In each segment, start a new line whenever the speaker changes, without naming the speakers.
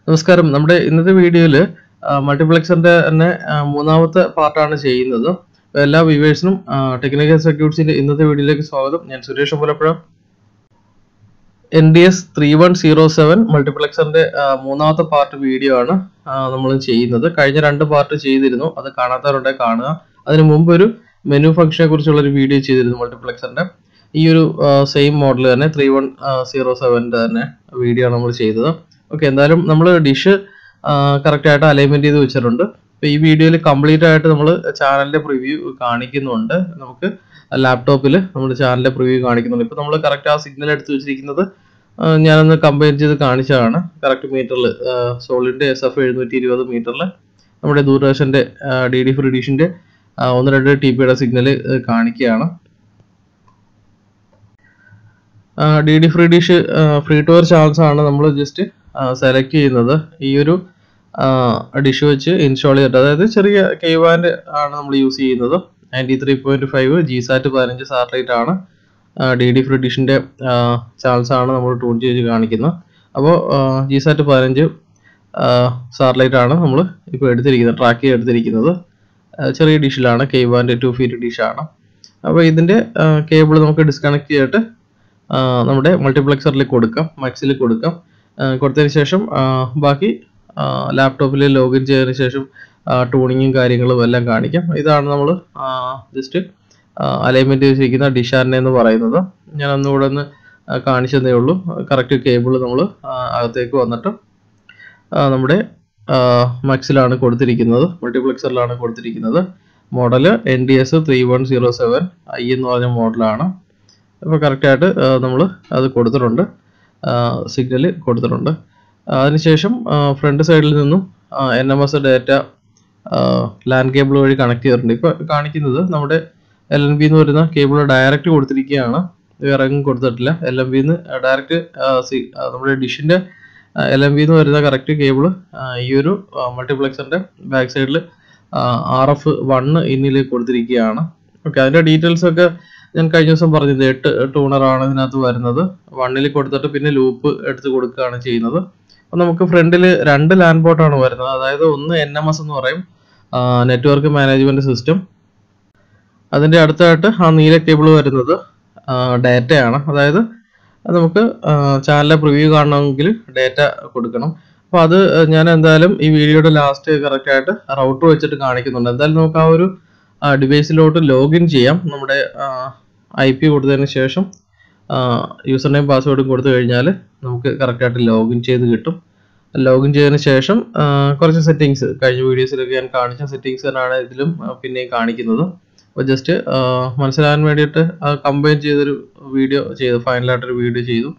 നമസ്കാരം നമ്മുടെ ഇന്നത്തെ വീഡിയോയിൽ മൾട്ടിപ്ലക്സറിന്റെ തന്നെ ആ, മൂന്നാമത്തെ പാർട്ടാണ് ചെയ്യുന്നത് എല്ലാ വ്യൂവേഴ്സിനും ടെക്നിക്കൽ സർക്യൂട്ട്സിന്റെ ഇന്നത്തെ വീഡിയോയിലേക്ക് സ്വാഗതം ഞാൻ Suresh Ambalappuzha N D S three one zero seven മൾട്ടിപ്ലക്സറിന്റെ ആ, മൂന്നാമത്തെ പാർട്ട് വീഡിയോ ആണ് നമ്മൾ ചെയ്യുന്നത് കഴിഞ്ഞ രണ്ട് പാർട്ട് ചെയ്തിരുന്നു അത് കാണാത്തവരുണ്ടെ കാണുക അതിന് മുമ്പ് ഒരു മെനു ഫംഗ്ഷനെ കുറിച്ചുള്ള ഒരു വീഡിയോ ചെയ്തിരുന്നു മൾട്ടിപ്ലക്സറിന്റെ ഈ ഒരു സെയിം മോഡൽ തന്നെ ത്രീ വൺ സീറോ സെവൻ്റെ തന്നെ വീഡിയോ ആണ് നമ്മൾ ചെയ്തത് ഓക്കെ എന്തായാലും നമ്മൾ ഡിഷ് കറക്റ്റ് ആയിട്ട് അലൈൻമെന്റ് ചെയ്ത് വെച്ചിട്ടുണ്ട് അപ്പോൾ ഈ വീഡിയോയിൽ കംപ്ലീറ്റ് ആയിട്ട് നമ്മൾ ചാനലിന്റെ പ്രിവ്യൂ കാണിക്കുന്നുണ്ട് നമുക്ക് ലാപ്ടോപ്പിൽ നമ്മുടെ ചാനലിന്റെ പ്രിവ്യൂ കാണിക്കുന്നുണ്ട് ഇപ്പോൾ നമ്മൾ കറക്റ്റ് ആ സിഗ്നൽ എടുത്ത് വെച്ചിരിക്കുന്നത് ആ, ഞാനൊന്ന് കമ്പയർ ചെയ്ത് കാണിച്ചതാണ് കറക്റ്റ് മീറ്ററിൽ സോളിൻ്റെ എസ് എഫ് എഴുന്നൂറ്റി ഇരുപത് മീറ്ററിൽ നമ്മുടെ ദൂരദർശൻ്റെ ഡി ഡി ഫ്രീ ഡിഷിൻ്റെ ഒന്ന് രണ്ട് ടി പിയുടെ സിഗ്നൽ കാണിക്കുകയാണ് D D free dish free to channels ആണ് നമ്മൾ ജസ്റ്റ് സെലക്ട് ചെയ്യുന്നത് ഈ ഒരു ഡിഷ് വെച്ച് ഇൻസ്റ്റാൾ ചെയ്തിട്ട് അതായത് ചെറിയ കെയ്വാൻഡ് ആണ് നമ്മൾ യൂസ് ചെയ്യുന്നത് ninety three point five GSAT പതിനഞ്ച് സാറ്റലൈറ്റ് ആണ് ഡി ഡി ഫ്രീ ഡിഷിൻ്റെ ചാൻസ് ആണ് നമ്മൾ ട്യൂൺ ചെയ്ത് കാണിക്കുന്നത് അപ്പോൾ ജി സാറ്റ് പതിനഞ്ച് സാറ്റലൈറ്റ് ആണ് നമ്മൾ ഇപ്പോൾ എടുത്തിരിക്കുന്നത് ട്രാക്ക് ചെയ്ത് എടുത്തിരിക്കുന്നത് ആ, ചെറിയ ഡിഷിലാണ് കെയ്വാൻഡ് ടു ഫീറ്റ് ഡിഷാണ് അപ്പോൾ ഇതിൻ്റെ കേബിൾ നമുക്ക് ഡിസ്കണക്ട് ചെയ്തിട്ട് ആ, നമ്മുടെ മൾട്ടിപ്ലക്സറിൽ കൊടുക്കാം മക്സിൽ കൊടുക്കാം ആ, കൊടുത്തതിന് ശേഷം ആ, ബാക്കി ലാപ്ടോപ്പിൽ ലോഗിൻ ചെയ്തതിന് ശേഷം ടൂണിങ്ങും കാര്യങ്ങളും എല്ലാം കാണിക്കാം ഇതാണ് നമ്മൾ ജസ്റ്റ് അലൈൻമെന്റ് ചെയ്തിരിക്കുന്ന ഡിഷാറിനെ എന്ന് പറയുന്നത് ഞാൻ ഒന്നുകൂടെ ഒന്ന് ആ, കാണിച്ചതേ ഉള്ളൂ കറക്റ്റ് കേബിൾ നമ്മൾ അകത്തേക്ക് വന്നിട്ട് ആ, നമ്മുടെ മക്സിലാണ് കൊടുത്തിരിക്കുന്നത് മൾട്ടിപ്ലക്സറിലാണ് കൊടുത്തിരിക്കുന്നത് model N D S three one zero seven I എന്ന് പറഞ്ഞ മോഡലാണ് അപ്പോൾ കറക്റ്റായിട്ട് നമ്മൾ അത് കൊടുത്തിട്ടുണ്ട് സിഗ്നൽ കൊടുത്തിട്ടുണ്ട് അതിനുശേഷം ഫ്രണ്ട് സൈഡിൽ നിന്നും N M S data LAN cable വഴി കണക്ട് ചെയ്തിട്ടുണ്ട് ഇപ്പോൾ കാണിക്കുന്നത് നമ്മുടെ എൽ എൻ ബി എന്ന് പറയുന്ന കേബിൾ ഡയറക്റ്റ് കൊടുത്തിരിക്കുകയാണ് വേറെ എങ്ങും കൊടുത്തിട്ടില്ല എൽ എം ബിന്ന് ഡയറക്റ്റ് നമ്മുടെ ഡിഷിൻ്റെ എൽ എം ബി എന്ന് വരുന്ന കറക്റ്റ് കേബിൾ ഈ ഒരു മൾട്ടിപ്ലക്സറിൻ്റെ ബാക്ക് സൈഡിൽ ആർ എഫ് വണ്ണ് ഇന്നിലേക്ക് കൊടുത്തിരിക്കുകയാണ് ഓക്കെ അതിൻ്റെ ഡീറ്റെയിൽസ് ഒക്കെ ഞാൻ കഴിഞ്ഞ ദിവസം പറഞ്ഞത് എട്ട് ടൂണറാണ് ഇതിനകത്ത് വരുന്നത് വണ്ണിൽ കൊടുത്തിട്ട് പിന്നെ ലൂപ്പ് എടുത്ത് കൊടുക്കുകയാണ് ചെയ്യുന്നത് അപ്പോൾ നമുക്ക് ഫ്രണ്ടിൽ രണ്ട് ലാൻഡ് പോർട്ടാണ് വരുന്നത് അതായത് ഒന്ന് എൻ എം എസ് എന്ന് പറയും നെറ്റ്വർക്ക് മാനേജ്മെന്റ് സിസ്റ്റം അതിൻ്റെ അടുത്തായിട്ട് ആ നീല കേബിൾ വരുന്നത് ഡാറ്റയാണ് അതായത് അത് നമുക്ക് ചാനലിലെ പ്രിവ്യൂ കാണണമെങ്കിൽ ഡാറ്റ കൊടുക്കണം അപ്പോൾ അത് ഞാൻ എന്തായാലും ഈ വീഡിയോയുടെ ലാസ്റ്റ് കറക്റ്റ് ആയിട്ട് റൗട്ടർ വെച്ചിട്ട് കാണിക്കുന്നുണ്ട് എന്തായാലും നമുക്ക് ആ ഒരു ഡിവൈസിലോട്ട് ലോഗിൻ ചെയ്യാം നമ്മുടെ ഐ പി കൊടുത്തതിന് ശേഷം യൂസർ നെയിം പാസ്വേഡും കൊടുത്തു കഴിഞ്ഞാൽ നമുക്ക് കറക്റ്റായിട്ട് ലോഗിൻ ചെയ്ത് കിട്ടും ലോഗിൻ ചെയ്തതിന് ശേഷം ആ, കുറച്ച് സെറ്റിങ്സ് കഴിഞ്ഞ വീഡിയോസിലൊക്കെ ഞാൻ കാണിച്ച സെറ്റിങ്സ് തന്നെയാണ് ഇതിലും ആ, പിന്നെയും കാണിക്കുന്നത് അപ്പോൾ ജസ്റ്റ് മനസ്സിലാകാൻ വേണ്ടിയിട്ട് കമ്പൈൻ ചെയ്തൊരു വീഡിയോ ചെയ്തു ഫൈനലായിട്ടൊരു വീഡിയോ ചെയ്തു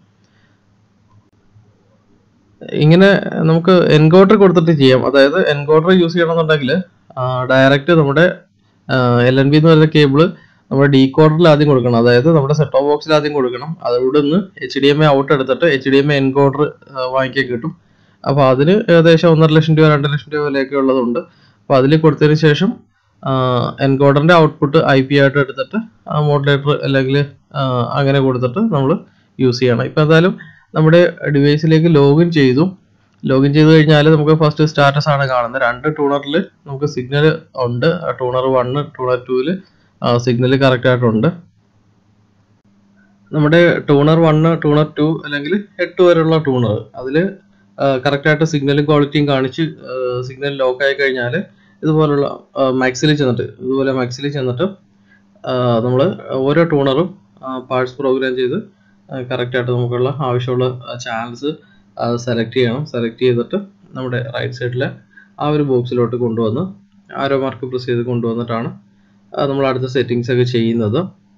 ഇങ്ങനെ നമുക്ക് എൻകോഡർ കൊടുത്തിട്ട് ചെയ്യാം അതായത് എൻകോഡർ യൂസ് ചെയ്യണമെന്നുണ്ടെങ്കിൽ ഡയറക്റ്റ് നമ്മുടെ എൽ എൻ ബി എന്ന് പറയുന്ന കേബിള് നമ്മുടെ ഡീകോഡറിൽ ആദ്യം കൊടുക്കണം അതായത് നമ്മുടെ സെറ്റ് ഓഫ് ബോക്സിൽ ആദ്യം കൊടുക്കണം അതോടെ നിന്ന് H D M I out എടുത്തിട്ട് H D M I encoder വാങ്ങിക്കാൻ കിട്ടും അപ്പോൾ അതിന് ഏകദേശം ഒന്നര ലക്ഷം രൂപ രണ്ട് ലക്ഷം രൂപ വിലയൊക്കെ ഉള്ളതുണ്ട് അപ്പോൾ അതിൽ കൊടുത്തതിന് ശേഷം എൻകോഡറിൻ്റെ ഔട്ട്പുട്ട് ഐ പി ആയിട്ട് എടുത്തിട്ട് മോഡുലേറ്റർ അല്ലെങ്കിൽ ആ, അങ്ങനെ കൊടുത്തിട്ട് നമ്മൾ യൂസ് ചെയ്യണം ഇപ്പോൾ എന്തായാലും നമ്മുടെ ഡിവൈസിലേക്ക് ലോഗിൻ ചെയ്തു ലോഗിൻ ചെയ്ത് കഴിഞ്ഞാൽ നമുക്ക് ഫസ്റ്റ് സ്റ്റാറ്റസ് ആണ് കാണുന്നത് രണ്ട് ടൂണറിൽ നമുക്ക് സിഗ്നൽ ഉണ്ട് ടൂണർ വണ്ണ് ടൂണർ ടൂവിൽ സിഗ്നൽ കറക്റ്റ് ആയിട്ടുണ്ട് നമ്മുടെ ടൂണർ വണ്ണ് ടൂണർ ടു അല്ലെങ്കിൽ എട്ട് വരെയുള്ള ടൂണർ അതിൽ കറക്റ്റായിട്ട് സിഗ്നലും ക്വാളിറ്റിയും കാണിച്ച് സിഗ്നൽ ലോക്ക് ആയി കഴിഞ്ഞാൽ ഇതുപോലുള്ള മാക്സിൽ ചെന്നിട്ട് ഇതുപോലെ മാക്സിൽ ചെന്നിട്ട് നമ്മൾ ഓരോ ടൂണറും പാർട്സ് പ്രോഗ്രാം ചെയ്ത് കറക്റ്റായിട്ട് നമുക്കുള്ള ആവശ്യമുള്ള ചാനൽസ് സെലക്ട് ചെയ്യണം സെലക്ട് ചെയ്തിട്ട് നമ്മുടെ റൈറ്റ് സൈഡിലെ ആ ഒരു ബോക്സിലോട്ട് കൊണ്ടുവന്ന് ആരോ മാർക്ക് പ്രസ് ചെയ്ത് കൊണ്ടുവന്നിട്ടാണ് ആ, നമ്മൾ അടുത്ത സെറ്റിങ്സ് ഒക്കെ ചെയ്യുന്നത്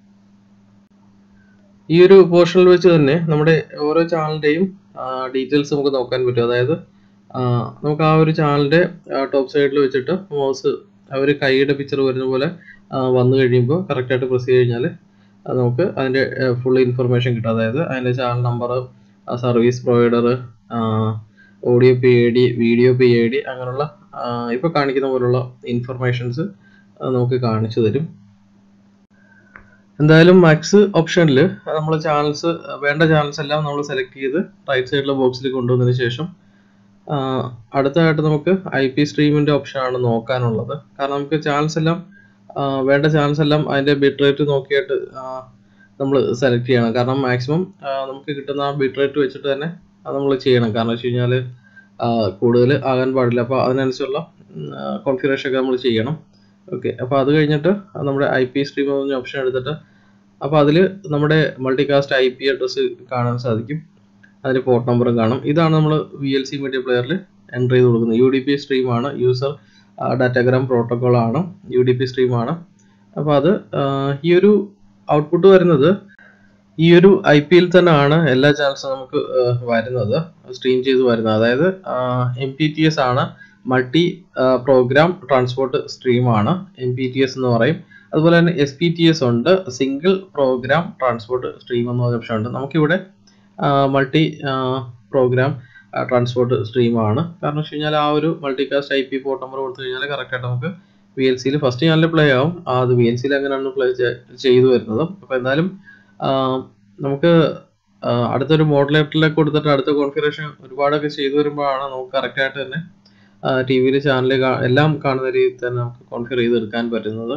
ഈ ഒരു പോർഷനിൽ വെച്ച് തന്നെ നമ്മുടെ ഓരോ ചാനലിൻ്റെയും ഡീറ്റെയിൽസ് നമുക്ക് നോക്കാൻ പറ്റും അതായത് ആ, നമുക്ക് ആ ഒരു ചാനലിൻ്റെ ടോപ്പ് സൈഡിൽ വെച്ചിട്ട് മൗസ് അവർ കൈയുടെ പിക്ചർ വരുന്ന പോലെ ആ, വന്നു കഴിയുമ്പോൾ കറക്റ്റായിട്ട് പ്രസ് ചെയ്ത് കഴിഞ്ഞാൽ നമുക്ക് അതിൻ്റെ ഫുൾ ഇൻഫർമേഷൻ കിട്ടും അതായത് അതിൻ്റെ channel number service provider audio P I D video P I D അങ്ങനെയുള്ള ഇപ്പോൾ കാണിക്കുന്ന പോലുള്ള ഇൻഫർമേഷൻസ് നമുക്ക് കാണിച്ചു തരും എന്തായാലും മാക്സ് ഓപ്ഷനിൽ നമ്മൾ ചാനൽസ് വേണ്ട ചാനൽസ് എല്ലാം നമ്മൾ സെലക്ട് ചെയ്ത് റൈറ്റ് സൈഡിലെ ബോക്സിൽ കൊണ്ടുവന്നതിന് ശേഷം അടുത്തതായിട്ട് നമുക്ക് ഐ പി സ്ട്രീമിൻ്റെ ഓപ്ഷനാണ് നോക്കാനുള്ളത് കാരണം നമുക്ക് ചാനൽസ് എല്ലാം ആ, വേണ്ട ചാനൽസ് എല്ലാം അതിൻ്റെ ബിറ്റ് റേറ്റ് നോക്കിയിട്ട് നമ്മൾ സെലക്ട് ചെയ്യണം കാരണം മാക്സിമം നമുക്ക് കിട്ടുന്ന ആ ബിറ്റ് റേറ്റ് വെച്ചിട്ട് തന്നെ അത് നമ്മൾ ചെയ്യണം കാരണം വെച്ച് കഴിഞ്ഞാൽ കൂടുതൽ ആകാൻ പാടില്ല അപ്പോൾ അതിനനുസരിച്ചുള്ള കോൺഫിഗറേഷൻ ഒക്കെ നമ്മൾ ചെയ്യണം ഓക്കെ അപ്പോൾ അത് കഴിഞ്ഞിട്ട് നമ്മുടെ ഐ പി സ്ട്രീം എന്ന ഓപ്ഷൻ എടുത്തിട്ട് അപ്പോൾ അതിൽ നമ്മുടെ മൾട്ടികാസ്റ്റ് ഐ പി അഡ്രസ്സ് കാണാൻ സാധിക്കും അതിന് പോർട്ട് നമ്പറും കാണും ഇതാണ് നമ്മൾ വി എൽ സി മീഡിയ പ്ലെയറിൽ എൻ്റർ ചെയ്ത് കൊടുക്കുന്നത് യു ഡി പി സ്ട്രീമാണ് യൂസർ ഡാറ്റാഗ്രാം പ്രോട്ടോകോൾ ആണ് യു ഡി പി സ്ട്രീമാണ് അപ്പോൾ അത് ആ, ഈ ഒരു ഔട്ട്പുട്ട് വരുന്നത് ഈ ഒരു ഐ പി യിൽ തന്നെയാണ് എല്ലാ ചാനൽസും നമുക്ക് ആ, വരുന്നത് സ്ട്രീം ചെയ്ത് വരുന്നത് അതായത് എം പി ടി എസ് ആണ് മൾട്ടി പ്രോഗ്രാം ട്രാൻസ്പോർട്ട് സ്ട്രീമാണ് എം പി ടി എസ് എന്ന് പറയും അതുപോലെ തന്നെ എസ് പി ടി എസ് ഉണ്ട് സിംഗിൾ പ്രോഗ്രാം ട്രാൻസ്പോർട്ട് സ്ട്രീം എന്ന് പറഞ്ഞ ഓപ്ഷൻ ഉണ്ട് നമുക്കിവിടെ മൾട്ടി പ്രോഗ്രാം ട്രാൻസ്പോർട്ട് സ്ട്രീമാണ് കാരണം വെച്ച് കഴിഞ്ഞാൽ ആ ഒരു multicast I P port number കൊടുത്തു കഴിഞ്ഞാൽ കറക്റ്റായിട്ട് നമുക്ക് വി എൽ സിയിൽ ഫസ്റ്റ് ചാനലിൽ പ്ലേ ആവും ആ, അത് വി എൽ സിയിൽ അങ്ങനെയാണ് പ്ലേ ചെയ്തു വരുന്നത് അപ്പോൾ എന്തായാലും ആ, നമുക്ക് ആ, അടുത്തൊരു മോഡലേറ്ററിലേക്ക് കൊടുത്തിട്ട് അടുത്ത കോൺഫിഗറേഷൻ ഒരുപാടൊക്കെ ചെയ്തു വരുമ്പോഴാണ് നമുക്ക് കറക്റ്റായിട്ട് തന്നെ ടി വിയിൽ ചാനൽ എല്ലാം കാണുന്ന രീതിയിൽ തന്നെ നമുക്ക് കോൺഫിഗർ ചെയ്തെടുക്കാൻ പറ്റുന്നത്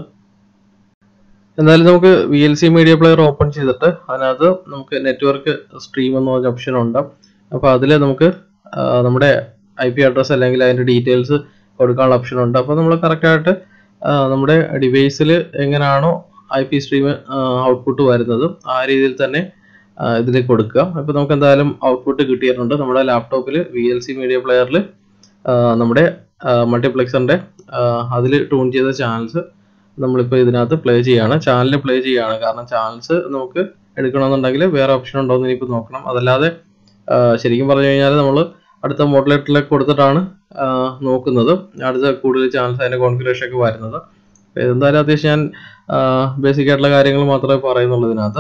എന്തായാലും നമുക്ക് V L C media player open ചെയ്തിട്ട് അതിനകത്ത് നമുക്ക് നെറ്റ്വർക്ക് സ്ട്രീം എന്ന് പറഞ്ഞ ഓപ്ഷൻ ഉണ്ട് അപ്പോൾ അതിൽ നമുക്ക് ആ, നമ്മുടെ ഐ പി അഡ്രസ്സ് അല്ലെങ്കിൽ അതിൻ്റെ ഡീറ്റെയിൽസ് കൊടുക്കാനുള്ള ഓപ്ഷൻ ഉണ്ട് അപ്പോൾ നമ്മൾ കറക്റ്റായിട്ട് നമ്മുടെ ഡിവൈസിൽ എങ്ങനെയാണോ ഐ പി സ്ട്രീം ഔട്ട്പുട്ട് വരുന്നത് ആ രീതിയിൽ തന്നെ ഇതിൽ കൊടുക്കുക ഇപ്പോൾ നമുക്ക് എന്തായാലും ഔട്ട്പുട്ട് കിട്ടിയിട്ടുണ്ട് നമ്മുടെ ലാപ്ടോപ്പിൽ വി എൽ സി മീഡിയ പ്ലെയറിൽ നമ്മുടെ മൾട്ടിപ്ലെക്സറിൻ്റെ അതിൽ ട്യൂൺ ചെയ്ത ചാനൽസ് നമ്മളിപ്പോൾ ഇതിനകത്ത് പ്ലേ ചെയ്യാണ് ചാനൽ പ്ലേ ചെയ്യാണ് കാരണം ചാനൽസ് നമുക്ക് എടുക്കണമെന്നുണ്ടെങ്കിൽ വേറെ ഓപ്ഷൻ ഉണ്ടോ എന്ന് ഇനിയിപ്പോൾ നോക്കണം അതല്ലാതെ ആ, ശരിക്കും പറഞ്ഞു കഴിഞ്ഞാൽ നമ്മൾ അടുത്ത മോഡലേറ്ററിലേക്ക് കൊടുത്തിട്ടാണ് ആ, നോക്കുന്നത് അടുത്ത കൂടുതൽ ചാനൽസ് അതിൻ്റെ കോൺഫിഗറേഷൻ ഒക്കെ വരുന്നത് അപ്പോൾ എന്തായാലും അത്യാവശ്യം ഞാൻ ബേസിക് ആയിട്ടുള്ള കാര്യങ്ങൾ മാത്രമേ പറയുന്നുള്ളൂ ഇതിനകത്ത്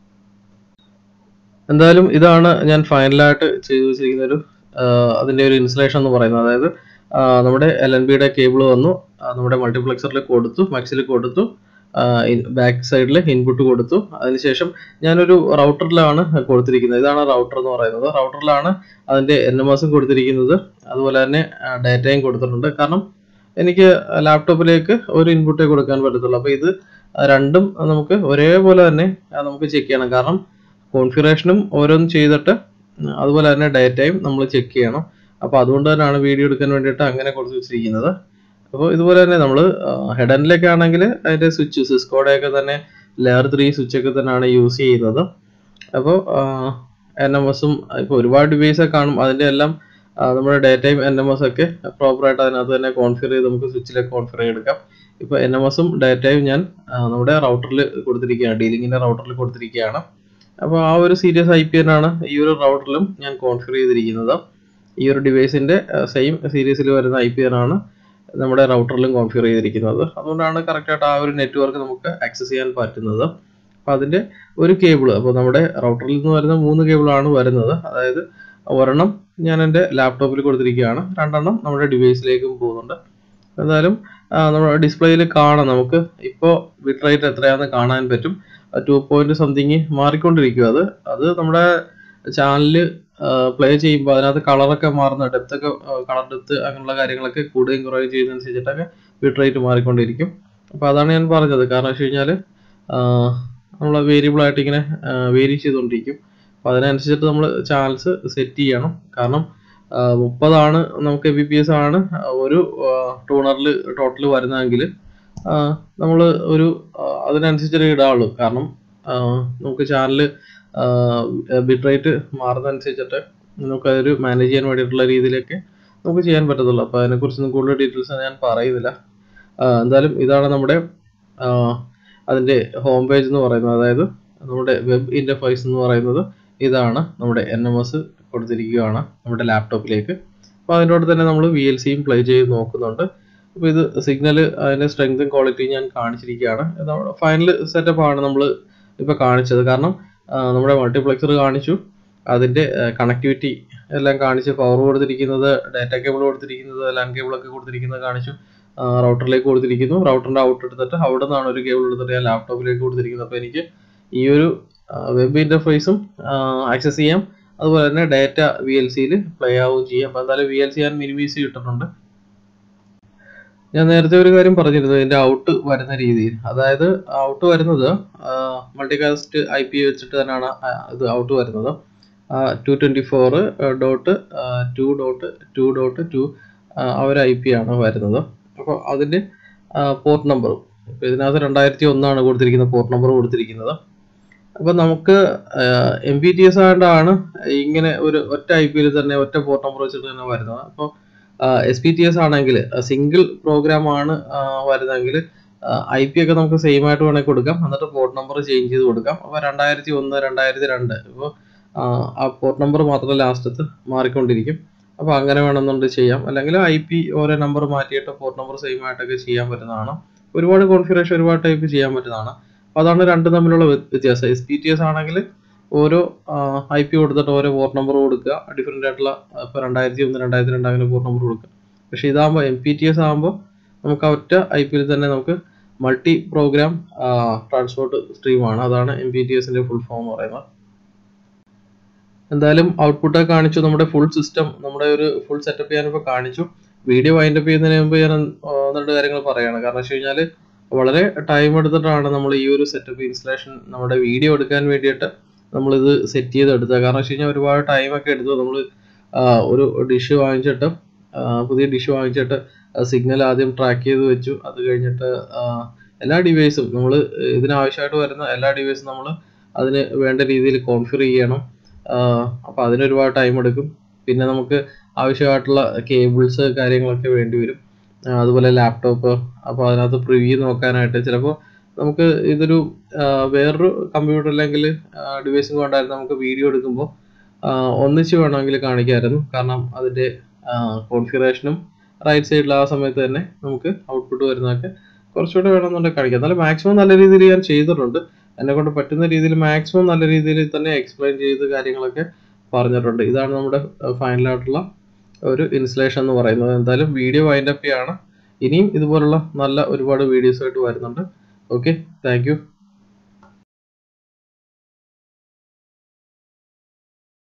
എന്തായാലും ഇതാണ് ഞാൻ ഫൈനലായിട്ട് ചെയ്തു വെച്ചിരിക്കുന്ന ഒരു ആ, അതിൻ്റെ ഒരു ഇൻസ്റ്റലേഷൻ എന്ന് പറയുന്നത് അതായത് ആ, നമ്മുടെ എൽ എൻ ബിയുടെ കേബിൾ വന്നു ആ, നമ്മുടെ മൾട്ടിപ്ലക്സറിൽ കൊടുത്തു മാക്സിൽ കൊടുത്തു ബാക്ക് സൈഡിൽ ഇൻപുട്ട് കൊടുത്തു അതിനുശേഷം ഞാനൊരു റൗട്ടറിലാണ് കൊടുത്തിരിക്കുന്നത് ഇതാണ് റൗട്ടർ എന്ന് പറയുന്നത് റൗട്ടറിലാണ് അതിൻ്റെ എൻ എം എസും കൊടുത്തിരിക്കുന്നത് അതുപോലെ തന്നെ ഡാറ്റയും കൊടുത്തിട്ടുണ്ട് കാരണം എനിക്ക് ലാപ്ടോപ്പിലേക്ക് ഒരു ഇൻപുട്ടേ കൊടുക്കാൻ പറ്റത്തുള്ളൂ അപ്പോൾ ഇത് രണ്ടും നമുക്ക് ഒരേപോലെ തന്നെ ആ, നമുക്ക് ചെക്ക് ചെയ്യണം കാരണം കോൺഫിഗറേഷനും ഓരോന്നും ചെയ്തിട്ട് അതുപോലെ തന്നെ ഡാറ്റയും നമ്മൾ ചെക്ക് ചെയ്യണം അപ്പോൾ അതുകൊണ്ട് തന്നെയാണ് വീഡിയോ എടുക്കാൻ വേണ്ടിയിട്ട് അങ്ങനെ കൊടുത്ത് വെച്ചിരിക്കുന്നത് അപ്പോൾ ഇതുപോലെ തന്നെ നമ്മൾ ഹെഡനിലൊക്കെ ആണെങ്കിൽ അതിൻ്റെ സ്വിച്ച് സിസ്കോയുടെ ഒക്കെ തന്നെ ലെയർ ത്രീ സ്വിച്ച് ഒക്കെ തന്നെയാണ് യൂസ് ചെയ്യുന്നത് അപ്പോൾ എൻ എം എസും ഇപ്പോൾ ഒരുപാട് ഡിവൈസ് കാണും അതിൻ്റെ എല്ലാം ആ, നമ്മുടെ ഡേറ്റയും എൻ എം എസ് ഒക്കെ പ്രോപ്പറായിട്ട് അതിനകത്ത് തന്നെ കോൺഫിഗർ ചെയ്ത് നമുക്ക് സ്വിച്ചിലേക്ക് കോൺഫിഗർ ചെയ്തെടുക്കാം ഇപ്പോൾ എൻ എം എസും ഡേറ്റയും ഞാൻ ആ, നമ്മുടെ റൗട്ടറിൽ കൊടുത്തിരിക്കുകയാണ് ഡീലിങ്ങിൻ്റെ റൗട്ടറിൽ കൊടുത്തിരിക്കുകയാണ് അപ്പോൾ ആ ഒരു സീരീസ് ഐ പി ആണ് ഈ ഒരു റൗട്ടറിലും ഞാൻ കോൺഫിഗർ ചെയ്തിരിക്കുന്നത് ഈ ഒരു ഡിവൈസിൻ്റെ സെയിം സീരീസിൽ വരുന്ന ഐ പി ആണ് നമ്മുടെ റൗട്ടറിലും കോൺഫിഗർ ചെയ്തിരിക്കുന്നത് അതുകൊണ്ടാണ് കറക്റ്റായിട്ട് ആ ഒരു നെറ്റ്വർക്ക് നമുക്ക് ആക്സസ് ചെയ്യാൻ പറ്റുന്നത് അപ്പോൾ അതിൻ്റെ ഒരു കേബിൾ അപ്പോൾ നമ്മുടെ റൗട്ടറിൽ നിന്ന് വരുന്ന മൂന്ന് കേബിളാണ് വരുന്നത് അതായത് ഒരെണ്ണം ഞാൻ എൻ്റെ ലാപ്ടോപ്പിൽ കൊടുത്തിരിക്കുകയാണ് രണ്ടെണ്ണം നമ്മുടെ ഡിവൈസിലേക്കും പോകുന്നുണ്ട് എന്തായാലും ആ, നമ്മുടെ ഡിസ്പ്ലേയിൽ കാണാം നമുക്ക് ഇപ്പോൾ ബിറ്റ് റേറ്റ് എത്രയാണെന്ന് കാണാൻ പറ്റും ടു പോയിന്റ് സംതിങ് മാറിക്കൊണ്ടിരിക്കും അത് അത് നമ്മുടെ ചാനലിൽ പ്ലേ ചെയ്യുമ്പോൾ അതിനകത്ത് കളറൊക്കെ മാറുന്ന ഡെപ്ത് ഒക്കെ കളർ ഡെപ്ത് അങ്ങനെയുള്ള കാര്യങ്ങളൊക്കെ കൂടുകയും കുറയുകയും ചെയ്യുന്നതനുസരിച്ചിട്ടൊക്കെ ബിറ്റ് റേറ്റ് മാറിക്കൊണ്ടിരിക്കും അപ്പോൾ അതാണ് ഞാൻ പറഞ്ഞത് കാരണം വെച്ച് കഴിഞ്ഞാൽ നമ്മൾ വേരിയബിൾ ആയിട്ട് ഇങ്ങനെ വേരി ചെയ്തുകൊണ്ടിരിക്കും അപ്പോൾ അതിനനുസരിച്ചിട്ട് നമ്മൾ ചാനൽസ് സെറ്റ് ചെയ്യണം കാരണം മുപ്പതാണ് നമുക്ക് ബി പി എസ് ആണ് ഒരു ടൂണറിൽ ടോട്ടൽ വരുന്നതെങ്കിൽ നമ്മൾ ഒരു ആ, അതിനനുസരിച്ചൊരു ഇടാവുള്ളൂ കാരണം ആ, നമുക്ക് ചാനൽ ബിറ്റ് റേറ്റ് മാറുന്നതനുസരിച്ചിട്ട് നമുക്ക് അതൊരു മാനേജ് ചെയ്യാൻ വേണ്ടിയിട്ടുള്ള രീതിയിലൊക്കെ നമുക്ക് ചെയ്യാൻ പറ്റത്തുള്ളൂ അപ്പോൾ അതിനെക്കുറിച്ചൊന്നും കൂടുതൽ ഡീറ്റെയിൽസ് ഞാൻ പറയുന്നില്ല ആ, എന്തായാലും ഇതാണ് നമ്മുടെ ആ, അതിൻ്റെ ഹോം പേജ് എന്ന് പറയുന്നത് അതായത് നമ്മുടെ വെബ് ഇൻ്റർഫേസ് എന്ന് പറയുന്നത് ഇതാണ് നമ്മുടെ എൻ എം എസ് കൊടുത്തിരിക്കുകയാണ് നമ്മുടെ ലാപ്ടോപ്പിലേക്ക് അപ്പോൾ അതിൻ്റെ കൂടെ തന്നെ നമ്മൾ വി എൽ സിയും പ്ലേ ചെയ്ത് നോക്കുന്നുണ്ട് അപ്പോൾ ഇത് സിഗ്നൽ അതിൻ്റെ സ്ട്രെങ്തും ക്വാളിറ്റിയും ഞാൻ കാണിച്ചിരിക്കുകയാണ് ഫൈനൽ സെറ്റപ്പ് ആണ് നമ്മൾ ഇപ്പോൾ കാണിച്ചത് കാരണം ആ, നമ്മുടെ മൾട്ടിപ്ലക്സർ കാണിച്ചു അതിൻ്റെ കണക്ടിവിറ്റി എല്ലാം കാണിച്ച് പവർ കൊടുത്തിരിക്കുന്നത് ഡാറ്റ കേബിൾ കൊടുത്തിരിക്കുന്നത് ലാൻ കേബിളൊക്കെ കൊടുത്തിരിക്കുന്നത് കാണിച്ചു റൗട്ടറിലേക്ക് കൊടുത്തിരിക്കുന്നു റൗട്ടറിൻ്റെ ഔട്ട് എടുത്തിട്ട് അവിടെ നിന്നാണ് ഒരു കേബിൾ എടുത്തിട്ട് ഞാൻ ലാപ്ടോപ്പിലേക്ക് കൊടുത്തിരിക്കുന്നത് അപ്പോൾ എനിക്ക് ഈ ഒരു വെബ് ഇൻ്റർഫേസും ആക്സസ് ചെയ്യാം അതുപോലെ തന്നെ ഡാറ്റ വി എൽ സിയിൽ പ്ലേ ആവുകയും ചെയ്യും അപ്പോൾ എന്തായാലും വി എൽ സി ഞാൻ മിനിമൈസ് ചെയ്തിട്ടുണ്ട് ഞാൻ നേരത്തെ ഒരു കാര്യം പറഞ്ഞിരുന്നു ഇതിന്റെ ഔട്ട് വരുന്ന രീതിയിൽ അതായത് ഔട്ട് വരുന്നത് മൾട്ടികാസ്റ്റ് ഐ പി വെച്ചിട്ട് തന്നെയാണ് ആ, ഇത് ഔട്ട് വരുന്നത് two twenty four dot two dot two dot two ആ ഒരു ഐ പി ആണ് വരുന്നത് അപ്പോൾ അതിൻ്റെ പോർട്ട് നമ്പറും ഇപ്പോൾ ഇതിനകത്ത് രണ്ടായിരത്തി ഒന്നാണ് കൊടുത്തിരിക്കുന്ന പോർട്ട് നമ്പർ കൊടുത്തിരിക്കുന്നത് അപ്പോൾ നമുക്ക് എം ബി ടി എസ് ആയതുകൊണ്ടാണ് ഇങ്ങനെ ഒരു ഒറ്റ ഐ പിയിൽ തന്നെ ഒറ്റ പോർട്ട് നമ്പർ വെച്ചിട്ട് തന്നെ വരുന്നത് അപ്പോൾ എസ് പി ടി എസ് ആണെങ്കിൽ സിംഗിൾ പ്രോഗ്രാം ആണ് ആ, വരുന്നതെങ്കിൽ ഐ പി ഒക്കെ നമുക്ക് സെയിം ആയിട്ട് വേണമെങ്കിൽ കൊടുക്കാം എന്നിട്ട് പോർട്ട് നമ്പർ ചേഞ്ച് ചെയ്ത് കൊടുക്കാം അപ്പോൾ രണ്ടായിരത്തി ഒന്ന് രണ്ടായിരത്തി രണ്ട് ഇപ്പോൾ ആ പോർട്ട് നമ്പർ മാത്രം ലാസ്റ്റത്ത് മാറിക്കൊണ്ടിരിക്കും അപ്പോൾ അങ്ങനെ വേണമെന്നുണ്ടെങ്കിൽ ചെയ്യാം അല്ലെങ്കിൽ ഐ പി ഓരോ നമ്പർ മാറ്റിയിട്ട് പോർട്ട് നമ്പർ സെയിം ആയിട്ടൊക്കെ ചെയ്യാൻ പറ്റുന്നതാണ് ഒരുപാട് കോൺഫിഗറേഷൻ ഒരുപാട് ടൈപ്പ് ചെയ്യാൻ പറ്റുന്നതാണ് അപ്പോൾ അതാണ് രണ്ടും തമ്മിലുള്ള വ്യ- വ്യത്യാസം എസ് പി ടി എസ് ആണെങ്കിൽ ഓരോ ഐ പി കൊടുത്തിട്ട് ഓരോ പോർട്ട് നമ്പർ കൊടുക്കുക ഡിഫറെൻ്റ് ആയിട്ടുള്ള ഇപ്പോൾ രണ്ടായിരത്തി ഒന്ന് രണ്ടായിരത്തി രണ്ട് അങ്ങനെ പോർട്ട് നമ്പർ കൊടുക്കുക പക്ഷേ ഇതാകുമ്പോൾ എം പി ടി എസ് ആകുമ്പോൾ നമുക്ക് ആ ഒറ്റ ഐ പിയിൽ തന്നെ നമുക്ക് മൾട്ടി പ്രോഗ്രാം ട്രാൻസ്പോർട്ട് സ്ട്രീമാണ് അതാണ് എം പി ടി എസിൻ്റെ ഫുൾ ഫോം എന്ന് പറയുന്നത് എന്തായാലും ഔട്ട്പുട്ട് കാണിച്ചു നമ്മുടെ ഫുൾ സിസ്റ്റം നമ്മുടെ ഒരു ഫുൾ സെറ്റപ്പ് ചെയ്യാനിപ്പോൾ കാണിച്ചു വീഡിയോ വൈൻഡപ്പ് ചെയ്യുന്നതിന് മുമ്പ് ഞാൻ ഒന്ന് രണ്ട് കാര്യങ്ങൾ പറയാണ് കാരണം വെച്ച് കഴിഞ്ഞാൽ വളരെ ടൈം എടുത്തിട്ടാണ് നമ്മൾ ഈ ഒരു സെറ്റപ്പ് ഇൻസ്റ്റലേഷൻ നമ്മുടെ വീഡിയോ എടുക്കാൻ വേണ്ടിയിട്ട് നമ്മളിത് സെറ്റ് ചെയ്ത് എടുത്തത് കാരണം വെച്ച് കഴിഞ്ഞാൽ ഒരുപാട് ടൈമൊക്കെ എടുത്തു നമ്മൾ ഒരു ഡിഷ് വാങ്ങിച്ചിട്ട് ആ, പുതിയ ഡിഷ് വാങ്ങിച്ചിട്ട് സിഗ്നൽ ആദ്യം ട്രാക്ക് ചെയ്ത് വെച്ചു അത് കഴിഞ്ഞിട്ട് ആ, എല്ലാ ഡിവൈസും നമ്മൾ ഇതിനാവശ്യമായിട്ട് വരുന്ന എല്ലാ ഡിവൈസും നമ്മൾ അതിന് വേണ്ട രീതിയിൽ കോൺഫിഗർ ചെയ്യണം അപ്പോൾ അതിന് ഒരുപാട് ടൈം എടുക്കും പിന്നെ നമുക്ക് ആവശ്യമായിട്ടുള്ള കേബിൾസ് കാര്യങ്ങളൊക്കെ വേണ്ടി വരും ആ, അതുപോലെ ലാപ്ടോപ്പ് അപ്പോൾ അതിനകത്ത് പ്രിവ്യൂ നോക്കാനായിട്ട് ചിലപ്പോൾ നമുക്ക് ഇതൊരു ആ, വേറൊരു കമ്പ്യൂട്ടർ അല്ലെങ്കിൽ ഡിവൈസും കൊണ്ടായിരുന്നു നമുക്ക് വീഡിയോ എടുക്കുമ്പോൾ ഒന്നിച്ച് വേണമെങ്കിൽ കാണിക്കാമായിരുന്നു കാരണം അതിൻ്റെ കോൺഫിഗറേഷനും റൈറ്റ് സൈഡിൽ ആ സമയത്ത് തന്നെ നമുക്ക് ഔട്ട്പുട്ട് വരുന്നതൊക്കെ കുറച്ചുകൂടെ വേണമെന്നുണ്ടെങ്കിൽ കാണിക്കാം എന്നാലും മാക്സിമം നല്ല രീതിയിൽ ഞാൻ ചെയ്തിട്ടുണ്ട് എന്നെ കൊണ്ട് പറ്റുന്ന രീതിയിൽ മാക്സിമം നല്ല രീതിയിൽ തന്നെ എക്സ്പ്ലെയിൻ ചെയ്ത് കാര്യങ്ങളൊക്കെ പറഞ്ഞിട്ടുണ്ട് ഇതാണ് നമ്മുടെ ഫൈനലായിട്ടുള്ള ഒരു ഇൻസ്റ്റലേഷൻ എന്ന് പറയുന്നത് എന്തായാലും വീഡിയോ വൈൻഡപ്പ് ചെയ്യാണ് ഇനിയും ഇതുപോലുള്ള നല്ല ഒരുപാട് വീഡിയോസ് ആയിട്ട് വരുന്നുണ്ട് ഓക്കെ താങ്ക് യു